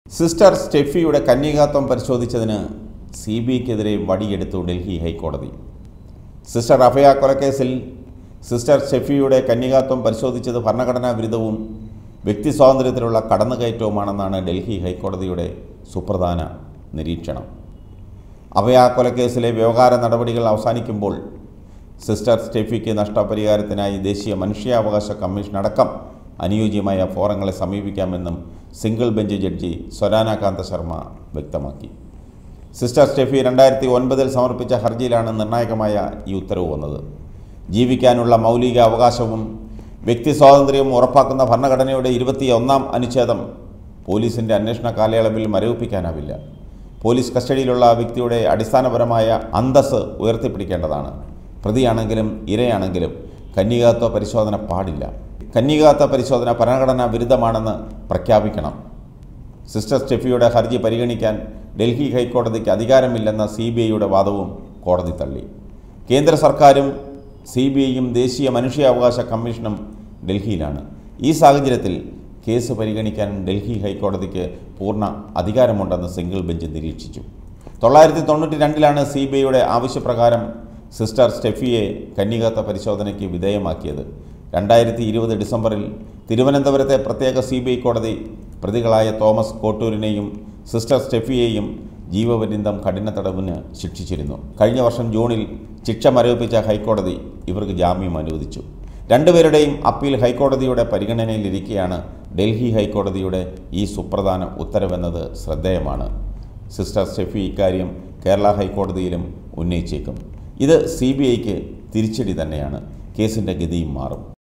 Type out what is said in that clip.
sister സ്റ്റെഫിയുടെ കന്യകാത്വം പരിശോധിച്ചതിന് സി ബി ഐക്കെതിരെ വടിയെടുത്തു ഡൽഹി ഹൈക്കോടതി സിസ്റ്റർ അഭയ കൊലക്കേസിൽ സിസ്റ്റർ സ്റ്റെഫിയുടെ കന്യകാത്വം പരിശോധിച്ചത് ഭരണഘടനാ വിരുദ്ധവും വ്യക്തി സ്വാതന്ത്ര്യത്തിലുള്ള കടന്നുകയറ്റവുമാണെന്നാണ് ഡൽഹി ഹൈക്കോടതിയുടെ സുപ്രധാന നിരീക്ഷണം അഭയ കൊലക്കേസിലെ വ്യവഹാര നടപടികൾ അവസാനിക്കുമ്പോൾ സിസ്റ്റർ സ്റ്റെഫിക്ക് നഷ്ടപരിഹാരത്തിനായി ദേശീയ മനുഷ്യാവകാശ കമ്മീഷൻ അടക്കം അനുയോജ്യമായ ഫോറങ്ങളെ സമീപിക്കാമെന്നും single bench judge Swarana Kanta Sharma വ്യക്തമാക്കി സിസ്റ്റർ സ്റ്റെഫി രണ്ടായിരത്തി ഒൻപതിൽ സമർപ്പിച്ച ഹർജിയിലാണ് നിർണായകമായ ഈ ഉത്തരവ് വന്നത് ജീവിക്കാനുള്ള മൗലിക അവകാശവും വ്യക്തി സ്വാതന്ത്ര്യവും ഉറപ്പാക്കുന്ന ഭരണഘടനയുടെ ഇരുപത്തി ഒന്നാം അനുച്ഛേദം പോലീസിൻ്റെ അന്വേഷണ കാലയളവിൽ മരവിപ്പിക്കാനാവില്ല പോലീസ് കസ്റ്റഡിയിലുള്ള വ്യക്തിയുടെ അടിസ്ഥാനപരമായ അന്തസ്സ് ഉയർത്തിപ്പിടിക്കേണ്ടതാണ് പ്രതിയാണെങ്കിലും ഇരയാണെങ്കിലും കന്യകാത്വ പരിശോധന പാടില്ല കന്യകാത്വ പരിശോധന ഭരണഘടനാ വിരുദ്ധമാണെന്ന് പ്രഖ്യാപിക്കണം സിസ്റ്റർ സ്റ്റെഫിയുടെ ഹർജി പരിഗണിക്കാൻ ഡൽഹി ഹൈക്കോടതിക്ക് അധികാരമില്ലെന്ന സി ബി ഐയുടെ വാദവും കോടതി തള്ളി കേന്ദ്ര സർക്കാരും സി ബി ഐയും ദേശീയ മനുഷ്യാവകാശ കമ്മീഷനും ഡൽഹിയിലാണ് ഈ സാഹചര്യത്തിൽ കേസ് പരിഗണിക്കാൻ ഡൽഹി ഹൈക്കോടതിക്ക് പൂർണ്ണ അധികാരമുണ്ടെന്ന് സിംഗിൾ ബെഞ്ച് നിരീക്ഷിച്ചു തൊള്ളായിരത്തി തൊണ്ണൂറ്റി രണ്ടിലാണ് സി ബി ഐയുടെ ആവശ്യപ്രകാരം സിസ്റ്റർ സ്റ്റെഫിയെ കന്യകാത്വ പരിശോധനയ്ക്ക് വിധേയമാക്കിയത് രണ്ടായിരത്തി ഇരുപത് ഡിസംബറിൽ തിരുവനന്തപുരത്തെ പ്രത്യേക സി ബി ഐ കോടതി പ്രതികളായ തോമസ് കോട്ടൂരിനെയും സിസ്റ്റർ സ്റ്റെഫിയെയും ജീവപര്യന്തം കഠിന തടവിന് ശിക്ഷിച്ചിരുന്നു കഴിഞ്ഞ വർഷം ജൂണിൽ ശിക്ഷ മരവിപ്പിച്ച ഹൈക്കോടതി ഇവർക്ക് ജാമ്യം അനുവദിച്ചു രണ്ടുപേരുടെയും അപ്പീൽ ഹൈക്കോടതിയുടെ പരിഗണനയിലിരിക്കെയാണ് ഡൽഹി ഹൈക്കോടതിയുടെ ഈ സുപ്രധാന ഉത്തരവെന്നത് ശ്രദ്ധേയമാണ് സിസ്റ്റർ സ്റ്റെഫി ഇക്കാര്യം കേരള ഹൈക്കോടതിയിലും ഉന്നയിച്ചേക്കും ഇത് സി ബി ഐക്ക് തിരിച്ചടി തന്നെയാണ് കേസിൻ്റെ ഗതിയും മാറും